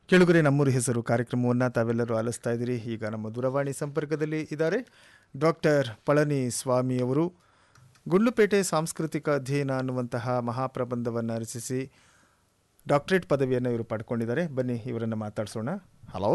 ಕೆಳಗರೆ ನಮ್ಮೂರು ಹೆಸರು ಕಾರ್ಯಕ್ರಮವನ್ನು ತಾವೆಲ್ಲರೂ ಆಲಿಸ್ತಾ ಇದ್ದೀರಿ ಈಗ ನಮ್ಮ ದೂರವಾಣಿ ಸಂಪರ್ಕದಲ್ಲಿ ಇದ್ದಾರೆ ಡಾಕ್ಟರ್ ಪಳನಿ ಸ್ವಾಮಿಯವರು ಗುಂಡ್ಲುಪೇಟೆ ಸಾಂಸ್ಕೃತಿಕ ಅಧ್ಯಯನ ಅನ್ನುವಂತಹ ಮಹಾಪ್ರಬಂಧವನ್ನು ರಚಿಸಿ ಡಾಕ್ಟರೇಟ್ ಪದವಿಯನ್ನು ಇವರು ಪಡ್ಕೊಂಡಿದ್ದಾರೆ ಬನ್ನಿ ಇವರನ್ನು ಮಾತಾಡಿಸೋಣ ಹಲೋ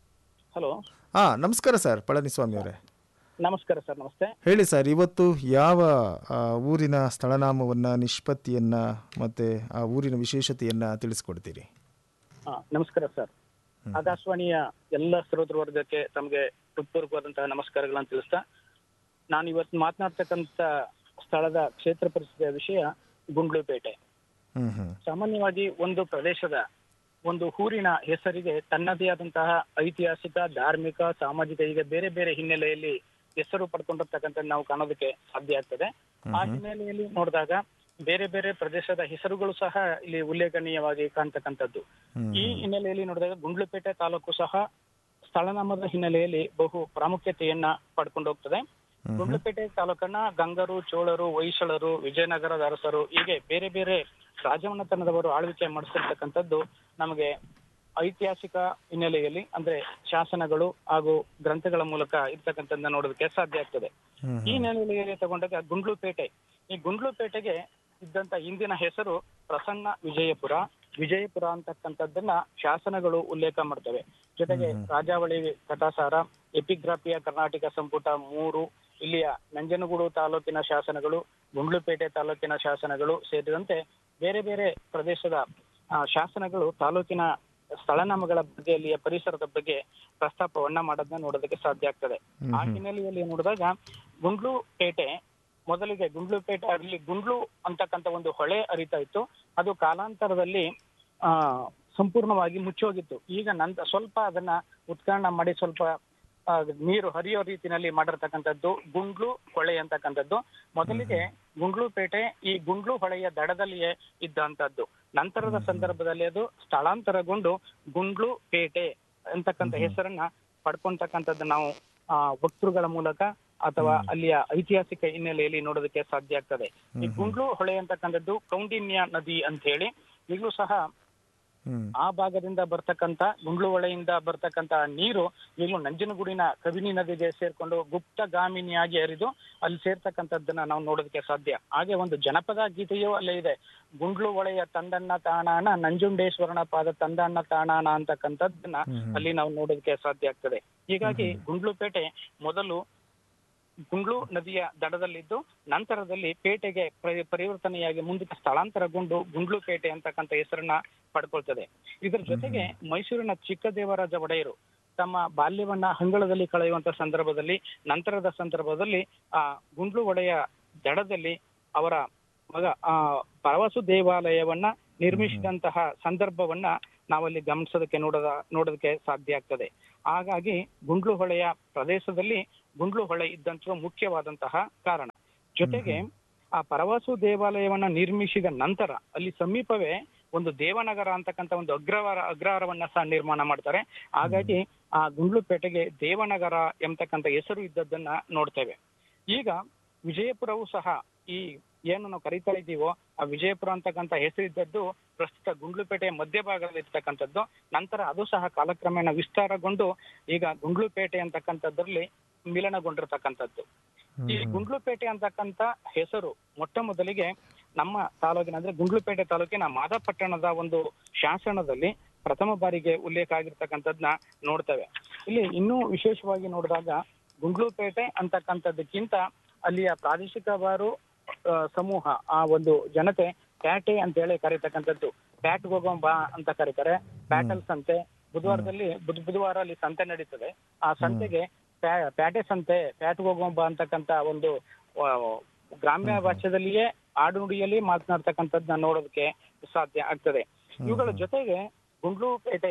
ಹಲೋ ಹಾಂ ನಮಸ್ಕಾರ ಸರ್ ಪಳನಿಸ್ವಾಮಿ ಅವರೇ ನಮಸ್ಕಾರ ಸರ್ ನಮಸ್ತೆ ಹೇಳಿ ಸರ್ ಇವತ್ತು ಯಾವ ಆ, ಊರಿನ ಸ್ಥಳನಾಮವನ್ನು ನಿಷ್ಪತ್ತಿಯನ್ನು ಮತ್ತು ಆ ಊರಿನ ವಿಶೇಷತೆಯನ್ನು ತಿಳಿಸ್ಕೊಡ್ತೀರಿ ಆ, ನಮಸ್ಕಾರ ಸರ್ ಆಕಾಶವಾಣಿಯ ಎಲ್ಲ ಶ್ರೋತೃ ವರ್ಗಕ್ಕೆ ತಮಗೆ ಹೃತ್ಪೂರ್ವಕವಾದಂತಹ ನಮಸ್ಕಾರಗಳನ್ನು ತಿಳಿಸ್ತಾ ನಾನು ಇವತ್ತು ಮಾತನಾಡ್ತಕ್ಕಂಥ ಸ್ಥಳದ ಕ್ಷೇತ್ರ ಪರಿಸ್ಥಿತಿಯ ವಿಷಯ ಗುಂಡ್ಲುಪೇಟೆ ಹ್ಞೂ ಹ್ಞೂ ಸಾಮಾನ್ಯವಾಗಿ ಒಂದು ಪ್ರದೇಶದ ಒಂದು ಊರಿನ ಹೆಸರಿಗೆ ತನ್ನದೇ ಆದಂತಹ ಐತಿಹಾಸಿಕ ಧಾರ್ಮಿಕ ಸಾಮಾಜಿಕ ಈಗ ಬೇರೆ ಬೇರೆ ಹಿನ್ನೆಲೆಯಲ್ಲಿ ಹೆಸರು ಪಡ್ಕೊಂಡಿರ್ತಕ್ಕಂಥದ್ದು ನಾವು ಕಾಣೋದಕ್ಕೆ ಸಾಧ್ಯ ಆಗ್ತದೆ ಆ ಹಿನ್ನೆಲೆಯಲ್ಲಿ ನೋಡಿದಾಗ ಬೇರೆ ಬೇರೆ ಪ್ರದೇಶದ ಹೆಸರುಗಳು ಸಹ ಇಲ್ಲಿ ಉಲ್ಲೇಖನೀಯವಾಗಿ ಕಾಣ್ತಕ್ಕಂಥದ್ದು ಈ ಹಿನ್ನೆಲೆಯಲ್ಲಿ ನೋಡಿದಾಗ ಗುಂಡ್ಲುಪೇಟೆ ತಾಲೂಕು ಸಹ ಸ್ಥಳನಾಮದ ಹಿನ್ನೆಲೆಯಲ್ಲಿ ಬಹು ಪ್ರಾಮುಖ್ಯತೆಯನ್ನ ಪಡ್ಕೊಂಡು ಹೋಗ್ತದೆ ಗುಂಡ್ಲುಪೇಟೆ ತಾಲೂಕನ್ನ ಗಂಗರು ಚೋಳರು ಹೊಯ್ಸಳರು ವಿಜಯನಗರದ ಅರಸರು ಹೀಗೆ ಬೇರೆ ಬೇರೆ ರಾಜಮನೆತನದವರು ಆಳ್ವಿಕೆ ಮಾಡಿಸಿರ್ತಕ್ಕಂಥದ್ದು ನಮಗೆ ಐತಿಹಾಸಿಕ ಹಿನ್ನೆಲೆಯಲ್ಲಿ ಅಂದ್ರೆ ಶಾಸನಗಳು ಹಾಗೂ ಗ್ರಂಥಗಳ ಮೂಲಕ ಇರ್ತಕ್ಕಂಥದ್ದನ್ನ ನೋಡೋದಕ್ಕೆ ಸಾಧ್ಯ ಆಗ್ತದೆ ಈ ಹಿನ್ನೆಲೆಯಲ್ಲಿ ತಗೊಂಡಾಗ ಗುಂಡ್ಲುಪೇಟೆ ಈ ಗುಂಡ್ಲುಪೇಟೆಗೆ ಇದ್ದಂತ ಹಿಂದಿನ ಹೆಸರು ಪ್ರಸನ್ನ ವಿಜಯಪುರ ವಿಜಯಪುರ ಅಂತಕ್ಕಂಥದ್ದನ್ನ ಶಾಸನಗಳು ಉಲ್ಲೇಖ ಮಾಡ್ತವೆ ಜೊತೆಗೆ ರಾಜಾವಳಿ ಕಥಾಸಾರ ಎಪಿಗ್ರಾಫಿಯ ಕರ್ನಾಟಕ ಸಂಪುಟ ಮೂರು ಇಲ್ಲಿಯ ನಂಜನಗೂಡು ತಾಲೂಕಿನ ಶಾಸನಗಳು ಗುಂಡ್ಲುಪೇಟೆ ತಾಲೂಕಿನ ಶಾಸನಗಳು ಸೇರಿದಂತೆ ಬೇರೆ ಬೇರೆ ಪ್ರದೇಶದ ಆ, ಶಾಸನಗಳು ತಾಲೂಕಿನ ಸ್ಥಳನಾಮಗಳ ಬಗ್ಗೆ ಅಲ್ಲಿಯ ಪರಿಸರದ ಬಗ್ಗೆ ಪ್ರಸ್ತಾಪವನ್ನ ಮಾಡೋದನ್ನ ನೋಡೋದಕ್ಕೆ ಸಾಧ್ಯ ಆಗ್ತದೆ ಆ ಹಿನ್ನೆಲೆಯಲ್ಲಿ ನೋಡಿದಾಗ ಗುಂಡ್ಲುಪೇಟೆ ಮೊದಲಿಗೆ ಗುಂಡ್ಲುಪೇಟೆ ಅಲ್ಲಿ ಗುಂಡ್ಲು ಅಂತಕ್ಕಂಥ ಒಂದು ಹೊಳೆ ಹರಿತಾ ಇತ್ತು ಅದು ಕಾಲಾಂತರದಲ್ಲಿ ಆ ಸಂಪೂರ್ಣವಾಗಿ ಮುಚ್ಚೋಗಿತ್ತು ಈಗ ನಂತರ ಸ್ವಲ್ಪ ಅದನ್ನ ಉತ್ಕರಣ ಮಾಡಿ ಸ್ವಲ್ಪ ಆ, ನೀರು ಹರಿಯೋ ರೀತಿನಲ್ಲಿ ಮಾಡಿರ್ತಕ್ಕಂಥದ್ದು ಗುಂಡ್ಲು ಹೊಳೆ ಅಂತಕ್ಕಂಥದ್ದು ಮೊದಲಿಗೆ ಗುಂಡ್ಲುಪೇಟೆ ಈ ಗುಂಡ್ಲು ಹೊಳೆಯ ದಡದಲ್ಲಿಯೇ ಇದ್ದಂತದ್ದು ನಂತರದ ಸಂದರ್ಭದಲ್ಲಿ ಅದು ಸ್ಥಳಾಂತರಗೊಂಡು ಗುಂಡ್ಲು ಪೇಟೆ ಅಂತಕ್ಕಂಥ ಹೆಸರನ್ನ ಪಡ್ಕೊಂತಕ್ಕಂಥದ್ದು ನಾವು ಆ ವಕ್ತೃಗಳ ಮೂಲಕ ಅಥವಾ ಅಲ್ಲಿಯ ಐತಿಹಾಸಿಕ ಹಿನ್ನೆಲೆಯಲ್ಲಿ ನೋಡೋದಕ್ಕೆ ಸಾಧ್ಯ ಆಗ್ತದೆ ಈ ಗುಂಡ್ಲು ಹೊಳೆ ಅಂತಕ್ಕಂಥದ್ದು ಕೌಂಡಿನ್ಯ ನದಿ ಅಂತ ಹೇಳಿ ಈಗಲೂ ಸಹ ಹ್ಞೂ ಆ ಭಾಗದಿಂದ ಬರ್ತಕ್ಕಂತ ಗುಂಡ್ಲು ಹೊಳೆಯಿಂದ ಬರ್ತಕ್ಕಂತ ನೀರು ಈಗಲೂ ನಂಜನಗೂಡಿನ ಕಬಿನಿ ನದಿಗೆ ಸೇರ್ಕೊಂಡು ಗುಪ್ತಗಾಮಿನಿಯಾಗಿ ಹರಿದು ಅಲ್ಲಿ ಸೇರ್ತಕ್ಕಂಥದ್ದನ್ನ ನಾವು ನೋಡೋದಕ್ಕೆ ಸಾಧ್ಯ ಹಾಗೆ ಒಂದು ಜನಪದ ಗೀತೆಯೂ ಅಲ್ಲೇ ಇದೆ ಗುಂಡ್ಲು ಹೊಳೆಯ ತಂದಣ್ಣ ತಾಣಾನ ನಂಜುಂಡೇಶ್ವರನ ಪಾದ ತಂದಣ್ಣ ತಾಣಾನ ಅಂತಕ್ಕಂಥದ್ದನ್ನ ಅಲ್ಲಿ ನಾವು ನೋಡೋದಕ್ಕೆ ಸಾಧ್ಯ ಆಗ್ತದೆ ಹೀಗಾಗಿ ಗುಂಡ್ಲುಪೇಟೆ ಮೊದಲು ಗುಂಡ್ಲು ನದಿಯ ದಡದಲ್ಲಿದ್ದು ನಂತರದಲ್ಲಿ ಪೇಟೆಗೆ ಪರಿ- ಪರಿವರ್ತನೆಯಾಗಿ ಮುಂದಕ್ಕೆ ಸ್ಥಳಾಂತರಗೊಂಡು ಗುಂಡ್ಲುಪೇಟೆ ಅಂತಕ್ಕಂಥ ಹೆಸರನ್ನ ಪಡ್ಕೊಳ್ತದೆ ಇದರ ಜೊತೆಗೆ ಮೈಸೂರಿನ ಚಿಕ್ಕದೇವರಾಜ ಒಡೆಯರು ತಮ್ಮ ಬಾಲ್ಯವನ್ನ ಹಂಗಳದಲ್ಲಿ ಕಳೆಯುವಂತ ಸಂದರ್ಭದಲ್ಲಿ ನಂತರದ ಸಂದರ್ಭದಲ್ಲಿ ಆ ಗುಂಡ್ಲು ಒಡೆಯ ದಡದಲ್ಲಿ ಅವರ ಮಗ ಆ ಪರವಸು ದೇವಾಲಯವನ್ನ ನಿರ್ಮಿಸಿದಂತಹ ಸಂದರ್ಭವನ್ನ ನಾವಲ್ಲಿ ಗಮನಿಸೋದಕ್ಕೆ ನೋಡದ ನೋಡೋದಕ್ಕೆ ಸಾಧ್ಯ ಆಗ್ತದೆ ಹಾಗಾಗಿ ಗುಂಡ್ಲು ಹೊಳೆಯ ಪ್ರದೇಶದಲ್ಲಿ ಗುಂಡ್ಲು ಹೊಳೆ ಇದ್ದಂತ ಮುಖ್ಯವಾದಂತಹ ಕಾರಣ ಜೊತೆಗೆ ಆ ಪರವಾಸು ದೇವಾಲಯವನ್ನ ನಿರ್ಮಿಸಿದ ನಂತರ ಅಲ್ಲಿ ಸಮೀಪವೇ ಒಂದು ದೇವನಗರ ಅಂತಕ್ಕಂಥ ಒಂದು ಅಗ್ರವಾರ ಅಗ್ರಹಾರವನ್ನ ಸಹ ನಿರ್ಮಾಣ ಮಾಡ್ತಾರೆ ಹಾಗಾಗಿ ಆ ಗುಂಡ್ಲುಪೇಟೆಗೆ ದೇವನಗರ ಎಂಬತಕ್ಕಂಥ ಹೆಸರು ಇದ್ದದ್ದನ್ನ ನೋಡ್ತೇವೆ ಈಗ ವಿಜಯಪುರವು ಸಹ ಈ ಏನು ನಾವು ಕರಿತಾ ಇದ್ದೀವೋ ಆ ವಿಜಯಪುರ ಅಂತಕ್ಕಂಥ ಹೆಸರಿದ್ದದ್ದು ಪ್ರಸ್ತುತ ಗುಂಡ್ಲುಪೇಟೆಯ ಮಧ್ಯಭಾಗದಲ್ಲಿ ಇರ್ತಕ್ಕಂಥದ್ದು ನಂತರ ಅದು ಸಹ ಕಾಲಕ್ರಮೇಣ ವಿಸ್ತಾರಗೊಂಡು ಈಗ ಗುಂಡ್ಲುಪೇಟೆ ಅಂತಕ್ಕಂಥದ್ರಲ್ಲಿ ಮಿಲನಗೊಂಡಿರ್ತಕ್ಕಂಥದ್ದು ಈ ಗುಂಡ್ಲುಪೇಟೆ ಅಂತಕ್ಕಂಥ ಹೆಸರು ಮೊಟ್ಟ ಮೊದಲಿಗೆ ನಮ್ಮ ತಾಲೂಕಿನ ಅಂದ್ರೆ ಗುಂಡ್ಲುಪೇಟೆ ತಾಲೂಕಿನ ಮಾದಪಟ್ಟಣದ ಒಂದು ಶಾಸನದಲ್ಲಿ ಪ್ರಥಮ ಬಾರಿಗೆ ಉಲ್ಲೇಖ ಆಗಿರ್ತಕ್ಕಂಥದ್ನ ನೋಡ್ತೇವೆ ಇಲ್ಲಿ ಇನ್ನೂ ವಿಶೇಷವಾಗಿ ನೋಡಿದಾಗ ಗುಂಡ್ಲುಪೇಟೆ ಅಂತಕ್ಕಂಥದ್ದಕ್ಕಿಂತ ಅಲ್ಲಿಯ ಪ್ರಾದೇಶಿಕವಾರು ಆ, ಸಮೂಹ ಆ ಒಂದು ಜನತೆ ಪ್ಯಾಟೆ ಅಂತ ಹೇಳಿ ಕರೀತಕ್ಕಂಥದ್ದು ಪ್ಯಾಟ್ಗೆ ಹೋಗೋಣ ಬಾ ಅಂತ ಕರೀತಾರೆ ಪ್ಯಾಟಲ್ ಸಂತೆ ಬುಧವಾರದಲ್ಲಿ ಬುಧ ಬುಧವಾರ ಅಲ್ಲಿ ಸಂತೆ ನಡೀತದೆ ಆ ಸಂತೆಗೆ ಪ್ಯಾ- ಪ್ಯಾಟೆ ಸಂತೆ ಪ್ಯಾಟ್ಗೆ ಹೋಗೋಣ ಬಾ ಅಂತಕ್ಕಂಥ ಒಂದು ಆ, ಗ್ರಾಮ್ಯ ಭಾಷೆದಲ್ಲಿಯೇ ಆಡುನುಡಿಯಲ್ಲಿ ಮಾತನಾಡ್ತಕ್ಕಂಥದ್ದನ್ನ ನೋಡೋದಕ್ಕೆ ಸಾಧ್ಯ ಆಗ್ತದೆ ಇವುಗಳ ಜೊತೆಗೆ ಗುಂಡ್ಲುಪೇಟೆ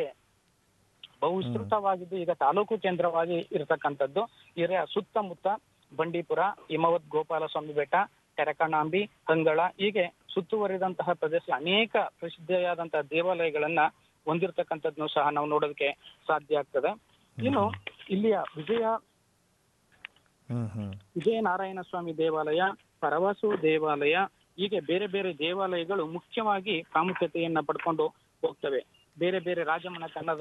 ಬಹು ವಿಸ್ತೃತವಾಗಿದ್ದು ಈಗ ತಾಲೂಕು ಕೇಂದ್ರವಾಗಿ ಇರತಕ್ಕಂಥದ್ದು ಇದರ ಸುತ್ತಮುತ್ತ ಬಂಡೀಪುರ ಹಿಮವತ್ ಗೋಪಾಲಸ್ವಾಮಿ ಬೆಟ್ಟ ತೆರಕಣಾಂಬಿ ಕಂಗಳ ಹೀಗೆ ಸುತ್ತುವರಿದಂತಹ ಪ್ರದೇಶ ಅನೇಕ ಪ್ರಸಿದ್ಧಿಯಾದಂತಹ ದೇವಾಲಯಗಳನ್ನ ಹೊಂದಿರತಕ್ಕಂಥದ್ದನ್ನು ಸಹ ನಾವು ನೋಡೋದಕ್ಕೆ ಸಾಧ್ಯ ಆಗ್ತದೆ ಇನ್ನು ಇಲ್ಲಿಯ ವಿಜಯ ಹ್ಞೂ ಹ್ಞೂ ವಿಜಯನಾರಾಯಣ ಸ್ವಾಮಿ ದೇವಾಲಯ ಪರವಾಸು ದೇವಾಲಯ ಹೀಗೆ ಬೇರೆ ಬೇರೆ ದೇವಾಲಯಗಳು ಮುಖ್ಯವಾಗಿ ಪ್ರಾಮುಖ್ಯತೆಯನ್ನ ಪಡ್ಕೊಂಡು ಹೋಗ್ತವೆ ಬೇರೆ ಬೇರೆ ರಾಜಮನೆತನದ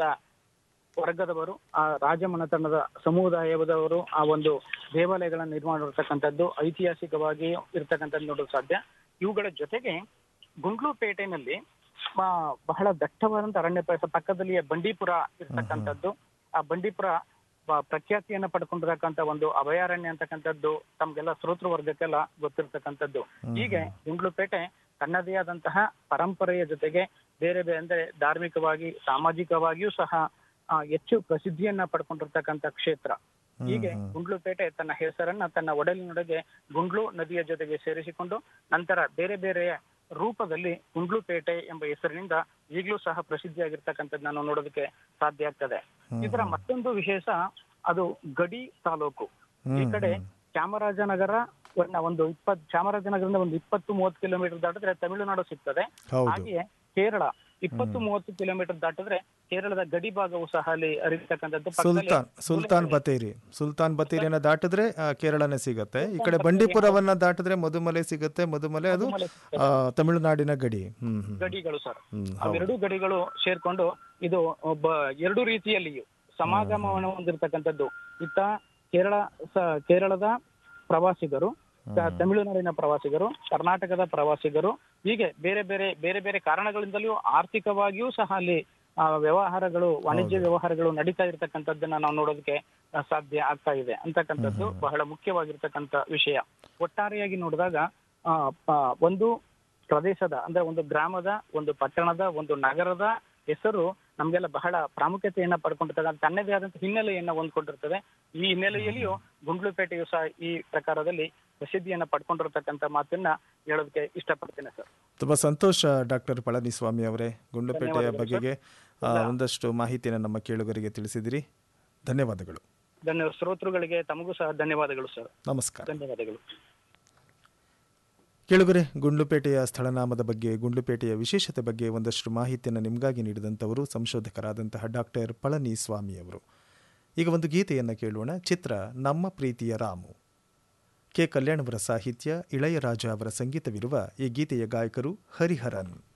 ವರ್ಗದವರು ಆ ರಾಜಮನೆತನದ ಸಮುದಾಯದವರು ಆ ಒಂದು ದೇವಾಲಯಗಳನ್ನು ನಿರ್ಮಾಣ ಮಾಡಿರ್ತಕ್ಕಂಥದ್ದು ಐತಿಹಾಸಿಕವಾಗಿ ಇರ್ತಕ್ಕಂಥದ್ದು ನೋಡಲು ಸಾಧ್ಯ ಇವುಗಳ ಜೊತೆಗೆ ಗುಂಡ್ಲುಪೇಟೆನಲ್ಲಿ ಆ, ಬಹಳ ದಟ್ಟವಾದಂತ ಅರಣ್ಯ ಪ್ರದೇಶ ಪಕ್ಕದಲ್ಲಿಯೇ ಬಂಡೀಪುರ ಇರ್ತಕ್ಕಂಥದ್ದು ಆ ಬಂಡೀಪುರ ಬ- ಪ್ರಖ್ಯಾತಿಯನ್ನ ಪಡ್ಕೊಂಡಿರತಕ್ಕಂಥ ಒಂದು ಅಭಯಾರಣ್ಯ ಅಂತಕ್ಕಂಥದ್ದು ತಮ್ಗೆಲ್ಲ ಶ್ರೋತೃ ವರ್ಗಕ್ಕೆಲ್ಲ ಗೊತ್ತಿರ್ತಕ್ಕಂಥದ್ದು ಹೀಗೆ ಗುಂಡ್ಲುಪೇಟೆ ತನ್ನದೇ ಆದಂತಹ ಪರಂಪರೆಯ ಜೊತೆಗೆ ಬೇರೆ ಬೇರೆ ಅಂದ್ರೆ ಧಾರ್ಮಿಕವಾಗಿ ಸಾಮಾಜಿಕವಾಗಿಯೂ ಸಹ ಆ, ಹೆಚ್ಚು ಪ್ರಸಿದ್ಧಿಯನ್ನ ಪಡ್ಕೊಂಡಿರ್ತಕ್ಕಂಥ ಕ್ಷೇತ್ರ ಹೀಗೆ ಗುಂಡ್ಲುಪೇಟೆ ತನ್ನ ಹೆಸರನ್ನ ತನ್ನ ಒಡಲಿನೊಳಗೆ ಗುಂಡ್ಲು ನದಿಯ ಜೊತೆಗೆ ಸೇರಿಸಿಕೊಂಡು ನಂತರ ಬೇರೆ ಬೇರೆ ರೂಪದಲ್ಲಿ ಗುಂಡ್ಲುಪೇಟೆ ಎಂಬ ಹೆಸರಿನಿಂದ ಈಗಲೂ ಸಹ ಪ್ರಸಿದ್ಧಿಯಾಗಿರ್ತಕ್ಕಂಥದ್ದು ನಾವು ನೋಡೋದಕ್ಕೆ ಸಾಧ್ಯ ಆಗ್ತದೆ ಇದರ ಮತ್ತೊಂದು ವಿಶೇಷ ಅದು ಗಡಿ ತಾಲೂಕು ಈ ಕಡೆ ಚಾಮರಾಜನಗರ ವನ್ನ ಒಂದು ಇಪ್ಪತ್ ಚಾಮರಾಜನಗರದಿಂದ ಒಂದು ಇಪ್ಪತ್ತು ಮೂವತ್ತು ಕಿಲೋಮೀಟರ್ ದಾಟಿದ್ರೆ ತಮಿಳುನಾಡು ಸಿಗ್ತದೆ ಹೌದು ಹಾಗೆಯೇ ಕೇರಳ ಇಪ್ಪತ್ತು ಮೂವತ್ತು ಕಿಲೋಮೀಟರ್ ದಾಟಿದ್ರೆ ಕೇರಳದ ಗಡಿ ಭಾಗವು ಸಹ ಅಲ್ಲಿ ಹರಿತಕ್ಕಂಥದ್ದು ಪಕ್ಕದಲ್ಲಿ ಸುಲ್ತಾನ್ ಸುಲ್ತಾನ್ ಬತೇರಿ ಸುಲ್ತಾನ್ ಬತೇರಿಯನ್ನ ದಾಟಿದ್ರೆ ಆ, ಕೇರಳನೇ ಸಿಗತ್ತೆ ಈ ಕಡೆ ಬಂಡೀಪುರವನ್ನ ದಾಟಿದ್ರೆ ಮಧುಮಲೆ ಸಿಗತ್ತೆ ಮಧುಮಲೆ ಅದು ಆ, ತಮಿಳುನಾಡಿನ ಗಡಿ ಹ್ಮ್ ಹ್ಮ್ ಗಡಿಗಳು ಸರ್ ಹ್ಮ್ ಅವೆರಡೂ ಗಡಿಗಳು ಸೇರ್ಕೊಂಡು ಇದು ಒಬ್ಬ ಎರಡು ರೀತಿಯಲ್ಲಿಯೂ ಸಮಾಗಮವನ್ನು ಹೊಂದಿರತಕ್ಕಂಥದ್ದು ಇತ್ತ ಕೇರಳ ಸ- ಕೇರಳದ ಪ್ರವಾಸಿಗರು ತ- ತಮಿಳುನಾಡಿನ ಪ್ರವಾಸಿಗರು ಕರ್ನಾಟಕದ ಪ್ರವಾಸಿಗರು ಹೀಗೆ ಬೇರೆ ಬೇರೆ ಬೇರೆ ಬೇರೆ ಕಾರಣಗಳಿಂದಲೂ ಆರ್ಥಿಕವಾಗಿಯೂ ಸಹ ಅಲ್ಲಿ ಆ, ವ್ಯವಹಾರಗಳು ವಾಣಿಜ್ಯ ವ್ಯವಹಾರಗಳು ನಡೀತಾ ಇರತಕ್ಕಂಥದ್ದನ್ನ ನಾವು ನೋಡೋದಕ್ಕೆ ಆ, ಸಾಧ್ಯ ಆಗ್ತಾ ಇದೆ ಅಂತಕ್ಕಂಥದ್ದು ಬಹಳ ಮುಖ್ಯವಾಗಿರ್ತಕ್ಕಂಥ ವಿಷಯ ಒಟ್ಟಾರೆಯಾಗಿ ನೋಡಿದಾಗ ಆ, ಪ- ಒಂದು ಪ್ರದೇಶದ ಅಂದ್ರೆ ಒಂದು ಗ್ರಾಮದ ಒಂದು ಪಟ್ಟಣದ ಒಂದು ನಗರದ ಹೆಸರು ನಮ್ಗೆಲ್ಲ ಬಹಳ ಪ್ರಾಮುಖ್ಯತೆಯನ್ನ ಪಡ್ಕೊಂಡಿರ್ತಕ್ಕಂಥ ತನ್ನದೇ ಆದಂತ ಹಿನ್ನೆಲೆಯನ್ನ ಹೊಂದ್ಕೊಂಡಿರ್ತದೆ ಈ ಹಿನ್ನೆಲೆಯಲ್ಲಿಯೂ ಗುಂಡ್ಲುಪೇಟೆಯು ಸಹ ಈ ಪ್ರಕಾರದಲ್ಲಿ ಪ್ರಸಿದ್ಧಿಯನ್ನ ಪಡ್ಕೊಂಡಿರ್ತಕ್ಕಂಥ ಮಾತನ್ನ ಹೇಳೋದಕ್ಕೆ ಇಷ್ಟಪಡ್ತೇನೆ ಸರ್ ತುಂಬಾ ಸಂತೋಷ ಡಾಕ್ಟರ್ ಪಳನಿಸ್ವಾಮಿ ಅವರೇ ಗುಂಡ್ಲುಪೇಟೆಯ ಬಗೆಗೆ ಆ, ಒಂದಷ್ಟು ಮಾಹಿತಿಯನ್ನು ನಮ್ಮ ಕೇಳುಗರಿಗೆ ತಿಳಿಸಿದಿರಿ ಧನ್ಯವಾದಗಳು ಧನ್ಯವಾದ ಶ್ರೋತೃಗಳಿಗೆ ತಮಗೂ ಸಹ ಧನ್ಯವಾದಗಳು ಸರ್ ನಮಸ್ಕಾರ ಧನ್ಯವಾದಗಳು ಕೇಳುಗರೆ ಗುಂಡ್ಲುಪೇಟೆಯ ಸ್ಥಳನಾಮದ ಬಗ್ಗೆ ಗುಂಡ್ಲುಪೇಟೆಯ ವಿಶೇಷತೆ ಬಗ್ಗೆ ಒಂದಷ್ಟು ಮಾಹಿತಿಯನ್ನು ನಿಮಗಾಗಿ ನೀಡಿದಂಥವರು ಸಂಶೋಧಕರಾದಂತಹ ಡಾಕ್ಟರ್ ಪಳನಿ ಸ್ವಾಮಿಯವರು ಈಗ ಒಂದು ಗೀತೆಯನ್ನು ಕೇಳೋಣ ಚಿತ್ರ ನಮ್ಮ ಪ್ರೀತಿಯ ರಾಮು ಕೆ ಕಲ್ಯಾಣವರ ಸಾಹಿತ್ಯ ಇಳೆಯರಾಜ ಅವರ ಸಂಗೀತವಿರುವ ಈ ಗೀತೆಯ ಗಾಯಕರು ಹರಿಹರನ್